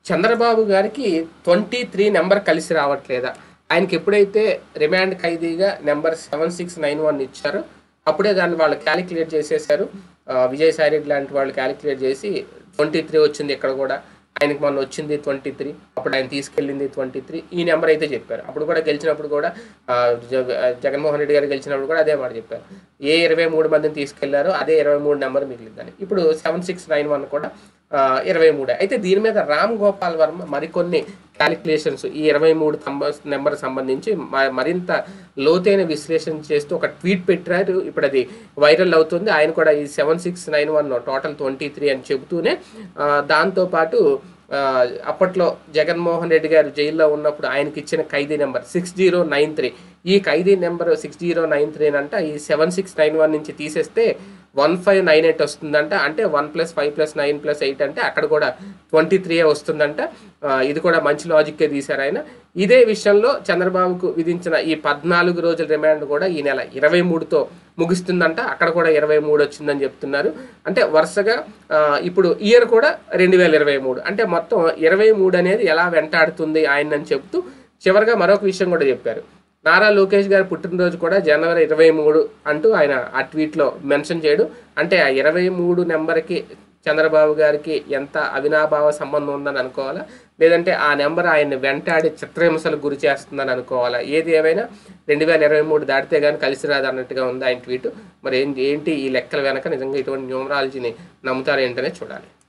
చంద్రబాబు గారికి twenty three number కలిసి రావట్లేదా ఆయనకి ఎప్పుడైతే రిమాండ్ ఖైదీగా number seven six nine one ఇచ్చారో అప్పుడే దాన్ని వాళ్ళు క్యాలిక్యులేట్ చేసేసారు ఆ, విజయసాయి రెడ్డి లాంటి వాళ్ళు క్యాలిక్యులేట్ చేసి ట్వంటీ త్రీ వచ్చింది ఇక్కడ కూడా ఆయనకి మొన్న వచ్చింది ట్వంటీ త్రీ అప్పుడు ఆయన తీసుకెళ్ళింది ట్వంటీ త్రీ ఈ నెంబర్ అయితే చెప్పారు అప్పుడు కూడా గెలిచినప్పుడు కూడా ఆ, జగ- జగన్మోహన్ రెడ్డి గారు గెలిచినప్పుడు కూడా అదే మాట చెప్పారు ఏ ఇరవై మూడు మందిని తీసుకెళ్లారో అదే ఇరవై మూడు నెంబర్ మిగిలిందని ఇప్పుడు సెవెన్ సిక్స్ నైన్ వన్ కూడా ఇరవై మూడు అయితే దీని మీద రామ్ గోపాల్ వర్మ మరికొన్ని క్యాలిక్యులేషన్స్ ఈ ఇరవై మూడు నెంబర్ సంబంధించి మ- మరింత లోతైన విశ్లేషణ చేస్తూ ఒక ట్వీట్ పెట్టారు ఇప్పుడు అది వైరల్ అవుతుంది ఆయన కూడా ఈ seven six nine one total twenty three అని చెబుతూనే ఆ, దాంతోపాటు ఆ, అప్పట్లో జగన్మోహన్ రెడ్డి గారు జైల్లో ఉన్నప్పుడు ఆయనకి ఇచ్చిన ఖైదీ number six zero nine three ఈ ఖైదీ number six zero nine three అంట ఈ సెవెన్ సిక్స్ నైన్ వన్ నుంచి తీసేస్తే వన్ ఫైవ్ నైన్ ఎయిట్ వస్తుందంట అంటే one plus five plus nine plus eight అంటే అక్కడ కూడా ట్వంటీ త్రీ వస్తుందంట ఆ, ఇది కూడా మంచి లాజిక్కే తీశారు ఆయన ఇదే విషయంలో చంద్రబాబుకు విధించిన ఈ పద్నాలుగు రోజుల రిమాండ్ కూడా ఈ నెల ఇరవై మూడుతో ముగుస్తుందంట అక్కడ కూడా ఇరవై మూడు వచ్చిందని చెప్తున్నారు అంటే వరుసగా ఆ, ఇప్పుడు ఇయర్ కూడా రెండు వేల ఇరవై మూడు అంటే మొత్తం ఇరవై మూడు అనేది ఎలా వెంటాడుతుంది ఆయన అని చెప్తూ చివరిగా మరొక విషయం కూడా చెప్పారు నారా లోకేష్ గారి పుట్టినరోజు కూడా జనవరి ఇరవై మూడు అంటూ ఆయన ఆ ట్వీట్లో మెన్షన్ చేయడు అంటే ఆ ఇరవై మూడు నెంబర్కి చంద్రబాబు గారికి ఎంత అవినాభావ సంబంధం ఉందని అనుకోవాలా లేదంటే ఆ నెంబర్ ఆయన్ని వెంటాడి చిత్రహింసలకు గురి చేస్తుందని అనుకోవాలా ఏది ఏమైనా రెండు వేల ఇరవై మూడు దాటితే కానీ కలిసి రాదు అన్నట్టుగా ఉంది ఆయన ట్వీట్ మరి ఏంటి ఏంటి ఈ లెక్కల వెనక నిజంగా ఇటువంటి న్యూమరాలజీని నమ్ముతారేంటనే చూడాలి